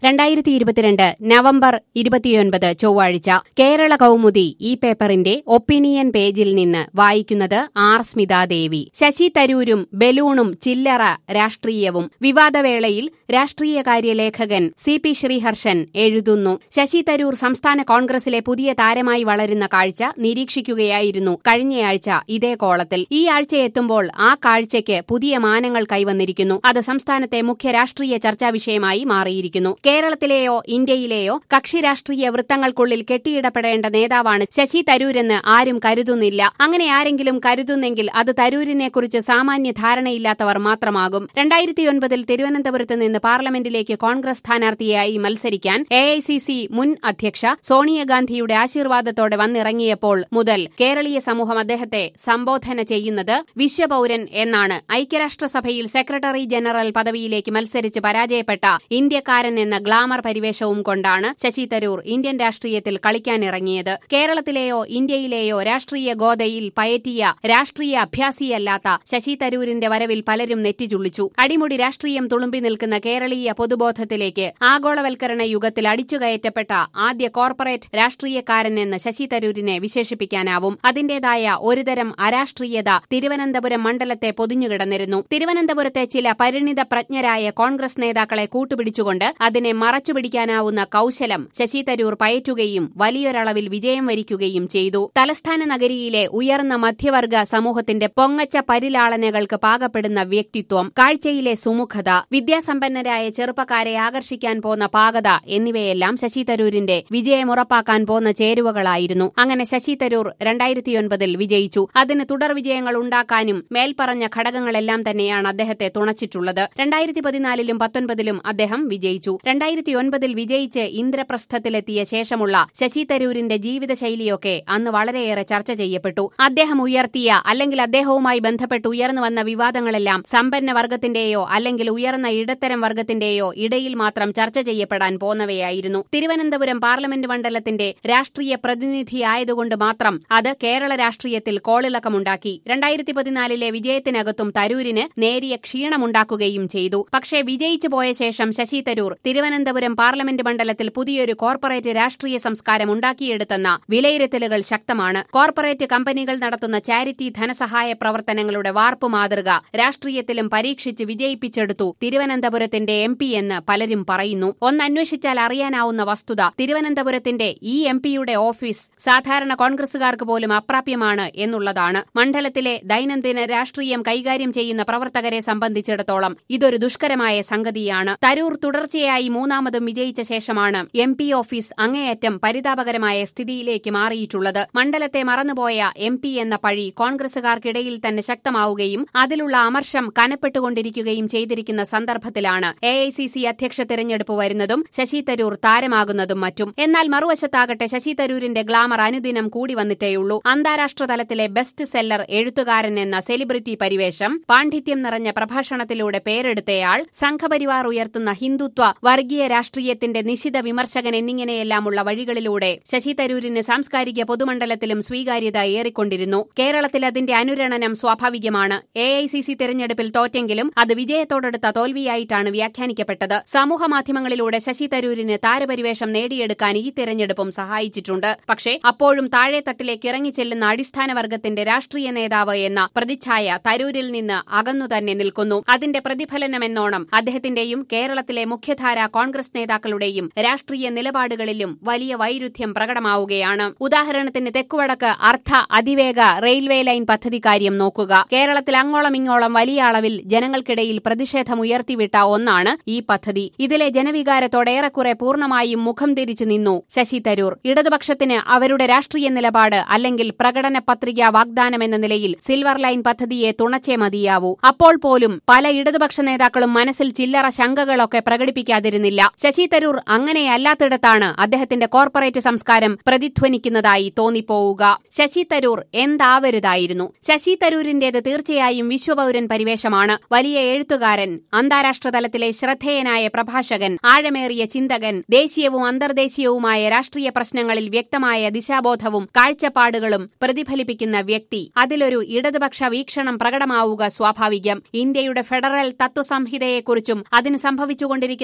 രണ്ടായിരത്തി ഇരുപത്തിരണ്ട് നവംബർ ഇരുപത്തിയൊൻപത് ചൊവ്വാഴ്ച കേരള കൗമുദി ഈ പേപ്പറിന്റെ ഒപ്പീനിയൻ പേജിൽ നിന്ന് വായിക്കുന്നത് ആർ സ്മിതാദേവി ശശി തരൂരും ബലൂണും ചില്ലറ രാഷ്ട്രീയവും വിവാദവേളയിൽ രാഷ്ട്രീയകാര്യ ലേഖകൻ സി പി ശ്രീഹർഷൻ എഴുതുന്നു ശശി തരൂർ സംസ്ഥാന കോൺഗ്രസിലെ പുതിയ താരമായി വളരുന്ന കാഴ്ച നിരീക്ഷിക്കുകയായിരുന്നു കഴിഞ്ഞയാഴ്ച ഇതേ കോളത്തിൽ ഈ ആഴ്ച എത്തുമ്പോൾ ആ കാഴ്ചയ്ക്ക് പുതിയ മാനങ്ങൾ കൈവന്നിരിക്കുന്നു അത് സംസ്ഥാനത്തെ മുഖ്യ രാഷ്ട്രീയ ചർച്ചാ വിഷയമായി മാറിയിരിക്കുന്നു കേരളത്തിലെയോ ഇന്ത്യയിലെയോ കക്ഷി രാഷ്ട്രീയ വൃത്തങ്ങൾക്കുള്ളിൽ കെട്ടിയിടപ്പെടേണ്ട നേതാവാണ് ശശി തരൂരെന്ന് ആരും കരുതുന്നില്ല അങ്ങനെ ആരെങ്കിലും കരുതുന്നെങ്കിൽ അത് തരൂരിനെക്കുറിച്ച് സാമാന്യ ധാരണയില്ലാത്തവർ മാത്രമാകും രണ്ടായിരത്തിയൊൻപതിൽ തിരുവനന്തപുരത്ത് നിന്ന് പാർലമെന്റിലേക്ക് കോൺഗ്രസ് സ്ഥാനാർത്ഥിയായി മത്സരിക്കാൻ എ മുൻ അധ്യക്ഷ സോണിയാഗാന്ധിയുടെ ആശീർവാദത്തോടെ വന്നിറങ്ങിയപ്പോൾ മുതൽ കേരളീയ സമൂഹം അദ്ദേഹത്തെ സംബോധന ചെയ്യുന്നത് വിശ്വപൌരൻ എന്നാണ് ഐക്യരാഷ്ട്രസഭയിൽ സെക്രട്ടറി ജനറൽ പദവിയിലേക്ക് മത്സരിച്ച് പരാജയപ്പെട്ട ഇന്ത്യക്കാരൻ എന്ന ഗ്ലാമർ പരിവേഷവും കൊണ്ടാണ് ശശി തരൂർ ഇന്ത്യൻ രാഷ്ട്രീയത്തിൽ കളിക്കാനിറങ്ങിയത് കേരളത്തിലെയോ ഇന്ത്യയിലെയോ രാഷ്ട്രീയ ഗോതയിൽ പയറ്റിയ രാഷ്ട്രീയ അഭ്യാസിയല്ലാത്ത ശശി തരൂരിന്റെ വരവിൽ പലരും നെറ്റിചുള്ളിച്ചു അടിമുടി രാഷ്ട്രീയം തുളുമ്പി നിൽക്കുന്ന കേരളീയ പൊതുബോധത്തിലേക്ക് ആഗോളവൽക്കരണ യുഗത്തിൽ അടിച്ചുകയറ്റപ്പെട്ട ആദ്യ കോർപ്പറേറ്റ് രാഷ്ട്രീയക്കാരൻ എന്ന് ശശി തരൂരിനെ വിശേഷിപ്പിക്കാനാവും അതിന്റേതായ ഒരുതരം അരാഷ്ട്രീയത തിരുവനന്തപുരം മണ്ഡലത്തെ പൊതിഞ്ഞുകിടന്നിരുന്നു തിരുവനന്തപുരത്തെ ചില പരിണിത പ്രജ്ഞരായ കോൺഗ്രസ് നേതാക്കളെ കൂട്ടുപിടിച്ചുകൊണ്ട് അതിനെ മറച്ചുപിടിക്കാനാവുന്ന കൌശലം ശശി തരൂർ പയറ്റുകയും വലിയൊരളവിൽ വിജയം വരിക്കുകയും ചെയ്തു തലസ്ഥാന നഗരിയിലെ ഉയർന്ന മധ്യവർഗ സമൂഹത്തിന്റെ പൊങ്ങച്ച പരിലാളനകൾക്ക് പാകപ്പെടുന്ന വ്യക്തിത്വം കാഴ്ചയിലെ സുമുഖത വിദ്യാസമ്പന്നരായ ചെറുപ്പക്കാരെ ആകർഷിക്കാൻ പോന്ന പാകത എന്നിവയെല്ലാം ശശി തരൂരിന്റെ വിജയമുറപ്പാക്കാൻ പോന്ന ചേരുവകളായിരുന്നു അങ്ങനെ ശശി തരൂർ രണ്ടായിരത്തിയൊൻപതിൽ വിജയിച്ചു അതിന് തുടർ വിജയങ്ങൾ ഉണ്ടാക്കാനും മേൽപ്പറഞ്ഞ ഘടകങ്ങളെല്ലാം തന്നെയാണ് അദ്ദേഹത്തെ തുണച്ചിട്ടുള്ളത് രണ്ടായിരത്തി പതിനാലിലും പത്തൊൻപതിലും അദ്ദേഹം വിജയിച്ചു രണ്ടായിരത്തിയൊൻപതിൽ വിജയിച്ച് ഇന്ദ്രപ്രസ്ഥത്തിലെത്തിയ ശേഷമുള്ള ശശി തരൂരിന്റെ ജീവിതശൈലിയൊക്കെ അന്ന് വളരെയേറെ ചർച്ച ചെയ്യപ്പെട്ടു അദ്ദേഹം ഉയർത്തിയ അല്ലെങ്കിൽ അദ്ദേഹവുമായി ബന്ധപ്പെട്ട് ഉയർന്നു വന്ന വിവാദങ്ങളെല്ലാം സമ്പന്ന വർഗത്തിന്റെയോ അല്ലെങ്കിൽ ഉയർന്ന ഇടത്തരം വർഗത്തിന്റെയോ ഇടയിൽ മാത്രം ചർച്ച ചെയ്യപ്പെടാൻ പോന്നവയായിരുന്നു തിരുവനന്തപുരം പാർലമെന്റ് മണ്ഡലത്തിന്റെ രാഷ്ട്രീയ പ്രതിനിധിയായതുകൊണ്ട് മാത്രം അത് കേരള രാഷ്ട്രീയത്തിൽ കോളിളക്കമുണ്ടാക്കി രണ്ടായിരത്തി പതിനാലിലെ വിജയത്തിനകത്തും തരൂരിന് നേരിയ ക്ഷീണമുണ്ടാക്കുകയും ചെയ്തു പക്ഷേ വിജയിച്ചു പോയ ശേഷം ശശി തരൂർ തിരുവനന്തപുരം പാർലമെന്റ് മണ്ഡലത്തിൽ പുതിയൊരു കോർപ്പറേറ്റ് രാഷ്ട്രീയ സംസ്കാരം ഉണ്ടാക്കിയെടുത്തെന്ന വിലയിരുത്തലുകൾ ശക്തമാണ് കോർപ്പറേറ്റ് കമ്പനികൾ നടത്തുന്ന ചാരിറ്റി ധനസഹായ പ്രവർത്തനങ്ങളുടെ വാർപ്പ് മാതൃക രാഷ്ട്രീയത്തിലും പരീക്ഷിച്ച് വിജയിപ്പിച്ചെടുത്തു തിരുവനന്തപുരത്തിന്റെ എം പി എന്ന് പലരും പറയുന്നു ഒന്ന് അന്വേഷിച്ചാൽ അറിയാനാവുന്ന വസ്തുത തിരുവനന്തപുരത്തിന്റെ ഈ എം പിയുടെ ഓഫീസ് സാധാരണ കോൺഗ്രസുകാർക്ക് പോലും അപ്രാപ്യമാണ് എന്നുള്ളതാണ് മണ്ഡലത്തിലെ ദൈനംദിന രാഷ്ട്രീയം കൈകാര്യം ചെയ്യുന്ന പ്രവർത്തകരെ സംബന്ധിച്ചിടത്തോളം ഇതൊരു ദുഷ്കരമായ സംഗതിയാണ് തരൂർ തുടർച്ചയായി മൂന്നാമതും വിജയിച്ച ശേഷമാണ് എം പി ഓഫീസ് അങ്ങേയറ്റം പരിതാപകരമായ സ്ഥിതിയിലേക്ക് മാറിയിട്ടുള്ളത് മണ്ഡലത്തെ മറന്നുപോയ എം പി എന്ന പഴി കോൺഗ്രസുകാർക്കിടയിൽ തന്നെ ശക്തമാവുകയും അതിലുള്ള അമർഷം കനപ്പെട്ടുകൊണ്ടിരിക്കുകയും ചെയ്തിരിക്കുന്ന സന്ദർഭത്തിലാണ് എ ഐ സി സി അധ്യക്ഷ തെരഞ്ഞെടുപ്പ് വരുന്നതും ശശി തരൂർ താരമാകുന്നതും മറ്റും എന്നാൽ മറുവശത്താകട്ടെ ശശി തരൂരിന്റെ ഗ്ലാമർ അനുദിനം കൂടി വന്നിട്ടേയുള്ളൂ അന്താരാഷ്ട്ര തലത്തിലെ ബെസ്റ്റ് സെല്ലർ എഴുത്തുകാരൻ എന്ന സെലിബ്രിറ്റി പരിവേഷം പാണ്ഡിത്യം നിറഞ്ഞ പ്രഭാഷണത്തിലൂടെ പേരെടുത്തയാൾ സംഘപരിവാർ ഉയർത്തുന്ന ഹിന്ദുത്വ വർഗീയ രാഷ്ട്രീയത്തിന്റെ നിശിത വിമർശകൻ എന്നിങ്ങനെയെല്ലാമുള്ള വഴികളിലൂടെ ശശി തരൂരിന് സാംസ്കാരിക പൊതുമണ്ഡലത്തിലും സ്വീകാര്യത ഏറിക്കൊണ്ടിരുന്നു കേരളത്തിൽ അതിന്റെ അനുരണനം സ്വാഭാവികമാണ് എ ഐ സി സി തെരഞ്ഞെടുപ്പിൽ തോറ്റെങ്കിലും അത് വിജയത്തോടെടുത്ത തോൽവിയായിട്ടാണ് വ്യാഖ്യാനിക്കപ്പെട്ടത് സമൂഹമാധ്യമങ്ങളിലൂടെ ശശി തരൂരിന് താരപരിവേഷം നേടിയെടുക്കാൻ ഈ തെരഞ്ഞെടുപ്പും സഹായിച്ചിട്ടുണ്ട് പക്ഷേ അപ്പോഴും താഴെത്തട്ടിലേക്ക് ഇറങ്ങിച്ചെല്ലുന്ന അടിസ്ഥാന വർഗത്തിന്റെ രാഷ്ട്രീയ നേതാവ് എന്ന പ്രതിച്ഛായ തരൂരിൽ നിന്ന് അകന്നു തന്നെ നിൽക്കുന്നു അതിന്റെ പ്രതിഫലനമെന്നോണം അദ്ദേഹത്തിന്റെയും കേരളത്തിലെ മുഖ്യധാര കോൺഗ്രസ് നേതാക്കളുടെയും രാഷ്ട്രീയ നിലപാടുകളിലും വലിയ വൈരുദ്ധ്യം പ്രകടമാവുകയാണ് ഉദാഹരണത്തിന് തെക്കുവടക്ക് അർദ്ധ അതിവേഗ റെയിൽവേ ലൈൻ പദ്ധതി കാര്യം നോക്കുക കേരളത്തിൽ അങ്ങോളം ഇങ്ങോളം വലിയ അളവിൽ ജനങ്ങൾക്കിടയിൽ പ്രതിഷേധമുയർത്തിവിട്ട ഒന്നാണ് ഈ പദ്ധതി ഇതിലെ ജനവികാരത്തോടെ ഏറെക്കുറെ പൂർണ്ണമായും മുഖം തിരിച്ചു നിന്നു ശശി തരൂർ ഇടതുപക്ഷത്തിന് അവരുടെ രാഷ്ട്രീയ നിലപാട് അല്ലെങ്കിൽ പ്രകടന പത്രിക വാഗ്ദാനം എന്ന നിലയിൽ സിൽവർ ലൈൻ പദ്ധതിയെ തുണച്ചേ മതിയാവൂ അപ്പോൾ പോലും പല ഇടതുപക്ഷ നേതാക്കളും മനസ്സിൽ ചില്ലറ ശങ്കകളൊക്കെ പ്രകടിപ്പിക്കാതിരുന്നില്ല ശശി തരൂർ അങ്ങനെയല്ലാത്തിടത്താണ് അദ്ദേഹത്തിന്റെ കോർപ്പറേറ്റ് സംസ്കാരം പ്രതിധ്വനിക്കുന്നതായി തോന്നിപ്പോവുക ശശി തരൂർ എന്താവരുതായിരുന്നു ശശി തരൂരിന്റേത് തീർച്ചയായും വിശ്വപൌരൻ പരിവേഷമാണ് വലിയ എഴുത്തുകാരൻ അന്താരാഷ്ട്ര തലത്തിലെ ശ്രദ്ധേയനായ പ്രഭാഷകൻ ആഴമേറിയ ചിന്തകൻ ദേശീയവും അന്തർദേശീയവുമായ രാഷ്ട്രീയ പ്രശ്നങ്ങളിൽ വ്യക്തമായ ദിശാബോധവും കാഴ്ചപ്പാടുകളും പ്രതിഫലിപ്പിക്കുന്ന വ്യക്തി അതിലൊരു ഇടതുപക്ഷ വീക്ഷണം പ്രകടമാവുക സ്വാഭാവികം ഇന്ത്യയുടെ ഫെഡറൽ തത്വസംഹിതയെക്കുറിച്ചും അതിന് സംഭവിച്ചുകൊണ്ടിരിക്കുന്ന ജനാധിപത്യ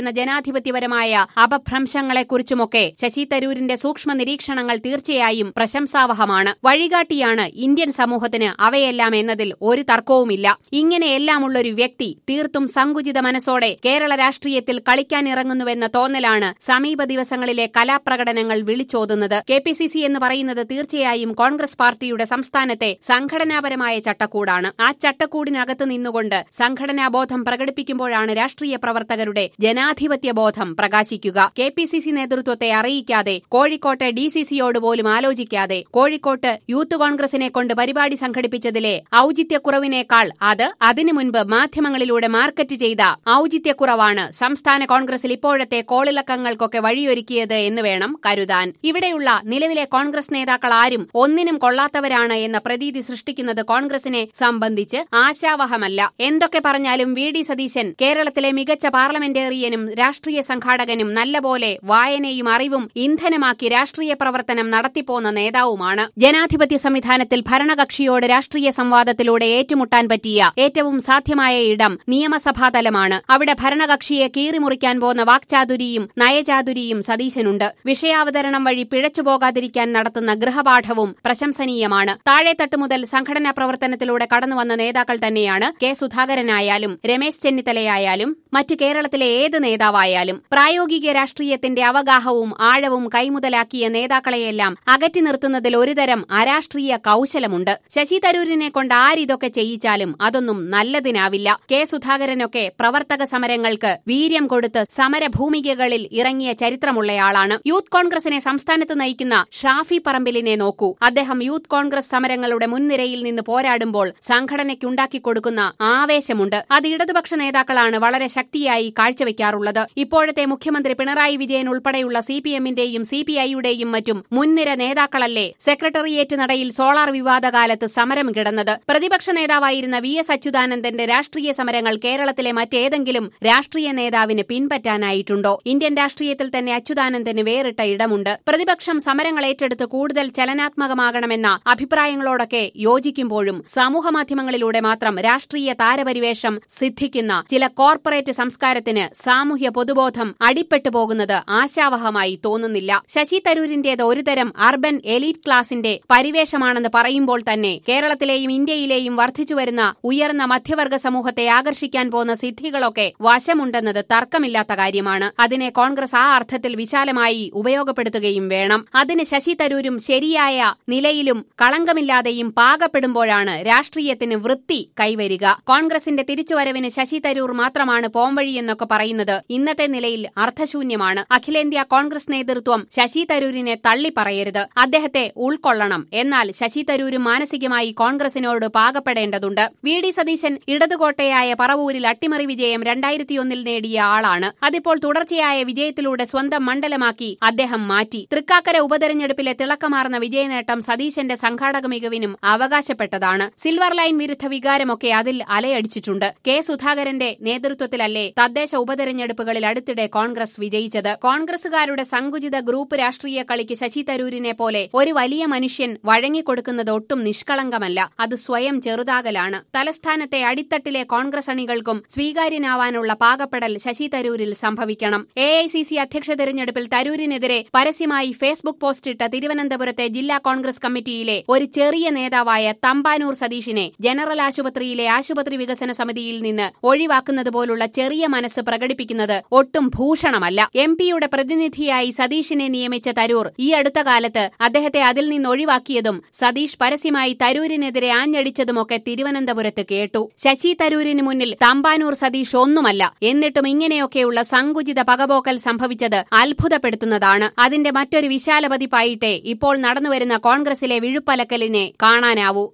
ജനാധിപത്യപരമായ അപഭ്രംശങ്ങളെക്കുറിച്ചുമൊക്കെ ശശി തരൂരിന്റെ സൂക്ഷ്മ നിരീക്ഷണങ്ങൾ തീർച്ചയായും പ്രശംസാവഹമാണ് വഴികാട്ടിയാണ് ഇന്ത്യൻ സമൂഹത്തിന് അവയെല്ലാം എന്നതിൽ ഒരു തർക്കവുമില്ല ഇങ്ങനെയെല്ലാമുള്ളൊരു വ്യക്തി തീർത്തും സങ്കുചിത മനസ്സോടെ കേരള രാഷ്ട്രീയത്തിൽ കളിക്കാനിറങ്ങുന്നുവെന്ന തോന്നലാണ് സമീപ ദിവസങ്ങളിലെ കലാപ്രകടനങ്ങൾ വിളിച്ചോതുന്നത് കെ പി സി സി എന്ന് പറയുന്നത് തീർച്ചയായും കോൺഗ്രസ് പാർട്ടിയുടെ സംസ്ഥാനത്തെ സംഘടനാപരമായ ചട്ടക്കൂടാണ് ആ ചട്ടക്കൂടിനകത്ത് നിന്നുകൊണ്ട് സംഘടനാബോധം പ്രകടിപ്പിക്കുമ്പോഴാണ് രാഷ്ട്രീയ പ്രവർത്തകരുടെ ജനാധിപത്യ ബോധം പ്രകാശിക്കുക കെ പി സി സി നേതൃത്വത്തെ അറിയിക്കാതെ കോഴിക്കോട്ടെ ഡി സി സിയോട് പോലും ആലോചിക്കാതെ കോഴിക്കോട്ട് യൂത്ത് കോൺഗ്രസിനെ കൊണ്ട് പരിപാടി സംഘടിപ്പിച്ചതിലെ ഔചിത്യക്കുറവിനേക്കാൾ അത് അതിനു മുൻപ് മാധ്യമങ്ങളിലൂടെ മാർക്കറ്റ് ചെയ്ത ഔചിത്യക്കുറവാണ് സംസ്ഥാന കോൺഗ്രസിൽ ഇപ്പോഴത്തെ കോളിളക്കങ്ങൾക്കൊക്കെ വഴിയൊരുക്കിയത് എന്ന് വേണം കരുതാൻ ഇവിടെയുള്ള നിലവിലെ കോൺഗ്രസ് നേതാക്കൾ ആരും ഒന്നിനും കൊള്ളാത്തവരാണ് എന്ന പ്രതീതി സൃഷ്ടിക്കുന്നത് കോൺഗ്രസിനെ സംബന്ധിച്ച് ആശാവഹമല്ല എന്തൊക്കെ പറഞ്ഞാലും വി ഡി സതീശൻ കേരളത്തിലെ മികച്ച പാർലമെന്റേറിയനും രാഷ്ട്രീയ സംഘാടകനും നല്ലപോലെ വായനയും അറിവും ഇന്ധനമാക്കി രാഷ്ട്രീയ പ്രവർത്തനം നടത്തിപ്പോന്ന നേതാവുമാണ് ജനാധിപത്യ സംവിധാനത്തിൽ ഭരണകക്ഷിയോട് രാഷ്ട്രീയ സംവാദത്തിലൂടെ ഏറ്റുമുട്ടാൻ പറ്റിയ ഏറ്റവും സാധ്യമായ ഇടം നിയമസഭാതലമാണ് അവിടെ ഭരണകക്ഷിയെ കീറിമുറിക്കാൻ പോന്ന വാക്ചാതുരിയും നയചാതുരിയും സതീശനുണ്ട് വിഷയാവതരണം വഴി പിഴച്ചുപോകാതിരിക്കാൻ നടത്തുന്ന ഗൃഹപാഠവും പ്രശംസനീയമാണ് താഴെത്തട്ട് മുതൽ സംഘടനാ പ്രവർത്തനത്തിലൂടെ കടന്നുവന്ന നേതാക്കൾ തന്നെയാണ് കെ സുധാകരനായാലും രമേശ് ചെന്നിത്തലയായാലും മറ്റ് കേരളത്തിലെ ഏത് നേതാവായാലും പ്രായോഗിക രാഷ്ട്രീയത്തിന്റെ അവഗാഹവും ആഴവും കൈമുതലാക്കിയ നേതാക്കളെയെല്ലാം അകറ്റി നിർത്തുന്നതിൽ ഒരുതരം അരാഷ്ട്രീയ കൌശലമുണ്ട് ശശി തരൂരിനെ കൊണ്ട് ആരിതൊക്കെ ചെയ്യിച്ചാലും അതൊന്നും നല്ലതിനാവില്ല കെ സുധാകരനൊക്കെ പ്രവർത്തക സമരങ്ങൾക്ക് വീര്യം കൊടുത്ത് സമരഭൂമികകളിൽ ഇറങ്ങിയ ചരിത്രമുള്ളയാളാണ് യൂത്ത് കോൺഗ്രസിനെ സംസ്ഥാനത്ത് നയിക്കുന്ന ഷാഫി പറമ്പിലിനെ നോക്കൂ അദ്ദേഹം യൂത്ത് കോൺഗ്രസ് സമരങ്ങളുടെ മുൻനിരയിൽ നിന്ന് പോരാടുമ്പോൾ സംഘടനയ്ക്കുണ്ടാക്കി കൊടുക്കുന്ന ആവേശമുണ്ട് അത് ഇടതുപക്ഷ നേതാക്കളാണ് വളരെ ശക്തിയായി കാഴ്ചവെക്കാറുള്ളത് ഇപ്പോഴത്തെ മുഖ്യമന്ത്രി പിണറായി വിജയൻ ഉൾപ്പെടെയുള്ള സി പി എമ്മിന്റെയും സി പി ഐയുടെയും മറ്റും മുൻനിര നേതാക്കളല്ലേ സെക്രട്ടേറിയറ്റ് നടയിൽ സോളാർ വിവാദകാലത്ത് സമരം കിടന്നത് പ്രതിപക്ഷ നേതാവായിരുന്ന വി എസ് അച്യുതാനന്ദന്റെ രാഷ്ട്രീയ സമരങ്ങൾ കേരളത്തിലെ മറ്റേതെങ്കിലും രാഷ്ട്രീയ നേതാവിന് പിൻപറ്റാനായിട്ടുണ്ടോ ഇന്ത്യൻ രാഷ്ട്രീയത്തിൽ തന്നെ അച്യുതാനന്ദന് വേറിട്ട ഇടമുണ്ട് പ്രതിപക്ഷം സമരങ്ങൾ ഏറ്റെടുത്ത് കൂടുതൽ ചലനാത്മകമാകണമെന്ന അഭിപ്രായങ്ങളോടൊക്കെ യോജിക്കുമ്പോഴും സമൂഹമാധ്യമങ്ങളിലൂടെ മാത്രം രാഷ്ട്രീയ താരപരിവേഷം സിദ്ധിക്കുന്ന ചില കോർപ്പറേറ്റ് സംസ്കാരത്തിന് സാമൂഹ്യ പൊതുബോധം അടിപ്പെട്ടു പോകുന്നത് ആശാവഹമായി തോന്നുന്നില്ല ശശി തരൂരിന്റേത് ഒരുതരം അർബൻ എലീറ്റ് ക്ലാസിന്റെ പരിവേഷമാണെന്ന് പറയുമ്പോൾ തന്നെ കേരളത്തിലെയും ഇന്ത്യയിലെയും വർദ്ധിച്ചുവരുന്ന ഉയർന്ന മധ്യവർഗ സമൂഹത്തെ ആകർഷിക്കാൻ പോകുന്ന സിദ്ധികളൊക്കെ വശമുണ്ടെന്നത് തർക്കമില്ലാത്ത കാര്യമാണ് അതിനെ കോൺഗ്രസ് ആ അർത്ഥത്തിൽ വിശാലമായി ഉപയോഗപ്പെടുത്തുകയും വേണം അതിന് ശശി തരൂരും ശരിയായ നിലയിലും കളങ്കമില്ലാതെയും പാകപ്പെടുമ്പോഴാണ് രാഷ്ട്രീയത്തിന് വൃത്തി കൈവരിക കോൺഗ്രസിന്റെ തിരിച്ചുവരവിന് ശശി തരൂർ മാത്രമാണ് പോംവഴിയെന്നൊക്കെ പറയുന്നത് ഇന്നത്തെ നിലയിൽ അർത്ഥശൂന്യമാണ് അഖിലേന്ത്യാ കോൺഗ്രസ് നേതൃത്വം ശശി തരൂരിനെ തള്ളിപ്പറയരുത് അദ്ദേഹത്തെ ഉൾക്കൊള്ളണം എന്നാൽ ശശി തരൂരും മാനസികമായി കോൺഗ്രസിനോട് പാകപ്പെടേണ്ടതുണ്ട് വി ഡി സതീശൻ ഇടതുകോട്ടയായ പറവൂരിൽ അട്ടിമറി വിജയം രണ്ടായിരത്തിയൊന്നിൽ നേടിയ ആളാണ് അതിപ്പോൾ തുടർച്ചയായ വിജയത്തിലൂടെ സ്വന്തം മണ്ഡലമാക്കി അദ്ദേഹം മാറ്റി തൃക്കാക്കര ഉപതെരഞ്ഞെടുപ്പിലെ തിളക്കമാർന്ന വിജയനേട്ടം സതീശന്റെ സംഘാടക മികവിനും അവകാശപ്പെട്ടതാണ് സിൽവർ ലൈൻ വിരുദ്ധ വികാരമൊക്കെ അതിൽ അലയടിച്ചിട്ടുണ്ട് കെ സുധാകരന്റെ നേതൃത്വത്തിലല്ലേ തദ്ദേശ ഉപതെരഞ്ഞെടുപ്പുകളിൽ അടുത്തിടെ കോൺഗ്രസ് വിജയിച്ചത് കോൺഗ്രസുകാരുടെ സങ്കുചിത ഗ്രൂപ്പ് രാഷ്ട്രീയ കളിക്ക് ശശി തരൂരിനെ പോലെ ഒരു വലിയ മനുഷ്യൻ വഴങ്ങിക്കൊടുക്കുന്നത് ഒട്ടും നിഷ്കളങ്കമല്ല അത് സ്വയം ചെറുതാകലാണ് തലസ്ഥാനത്തെ അടിത്തട്ടിലെ കോൺഗ്രസ് അണികൾക്കും സ്വീകാര്യനാവാനുള്ള പാകപ്പെടൽ ശശി തരൂരിൽ സംഭവിക്കണം എ ഐ സി സി അധ്യക്ഷ തെരഞ്ഞെടുപ്പിൽ തരൂരിനെതിരെ പരസ്യമായി ഫേസ്ബുക്ക് പോസ്റ്റിട്ട തിരുവനന്തപുരത്തെ ജില്ലാ കോൺഗ്രസ് കമ്മിറ്റിയിലെ ഒരു ചെറിയ നേതാവായ തമ്പാനൂർ സതീഷിനെ ജനറൽ ആശുപത്രിയിലെ ആശുപത്രി വികസന സമിതിയിൽ നിന്ന് ഒഴിവാക്കുന്നത് പോലുള്ള ചെറിയ മനസ്സ് പ്രകടിപ്പിക്കുന്നത് ഒട്ടും ഭൂഷണമല്ല എം പിയുടെ പ്രതിനിധിയായി സതീഷിനെ നിയമിച്ച തരൂർ ഈ അടുത്ത കാലത്ത് അദ്ദേഹത്തെ അതിൽ നിന്ന് ഒഴിവാക്കിയതും സതീഷ് പരസ്യമായി തരൂരിനെതിരെ ആഞ്ഞടിച്ചതുമൊക്കെ തിരുവനന്തപുരത്ത് കേട്ടു ശശി തരൂരിന് മുന്നിൽ തമ്പാനൂർ സതീഷ് ഒന്നുമല്ല എന്നിട്ടും ഇങ്ങനെയൊക്കെയുള്ള സങ്കുചിത പകപോക്കൽ സംഭവിച്ചത് അത്ഭുതപ്പെടുത്തുന്നതാണ് അതിന്റെ മറ്റൊരു വിശാല പതിപ്പായിട്ടേ ഇപ്പോൾ നടന്നുവരുന്ന കോൺഗ്രസിലെ വിഴുപ്പലക്കലിനെ കാണാനാവൂ